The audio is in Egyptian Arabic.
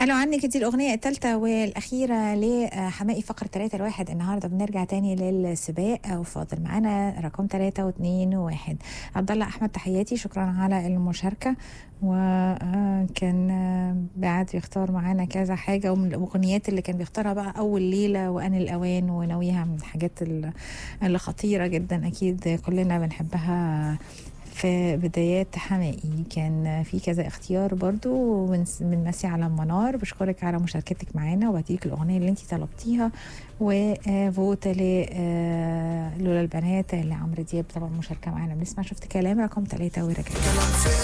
حلو عنك دي الأغنية الثالثة والأخيرة لحمائي فقرة 3 لواحد النهاردة بنرجع تاني للسباق وفاضل معانا رقم 3 و2 و1 عبد الله أحمد تحياتي شكرا على المشاركة وكان بعد يختار معانا كذا حاجة ومن الأغنيات اللي كان بيختارها بقى أول ليلة وأن الأوان وناويها من الحاجات اللي خطيرة جدا أكيد كلنا بنحبها في بدايات حمائي كان في كذا اختيار برضو من من مسي على المنار بشكرك على مشاركتك معانا وبديك الاغنيه اللي انت طلبتيها وفوت لولا البنات لعمرو دياب طبعا مشاركه معانا بنسمع شفت كلام رقم ثلاثة ورجعنا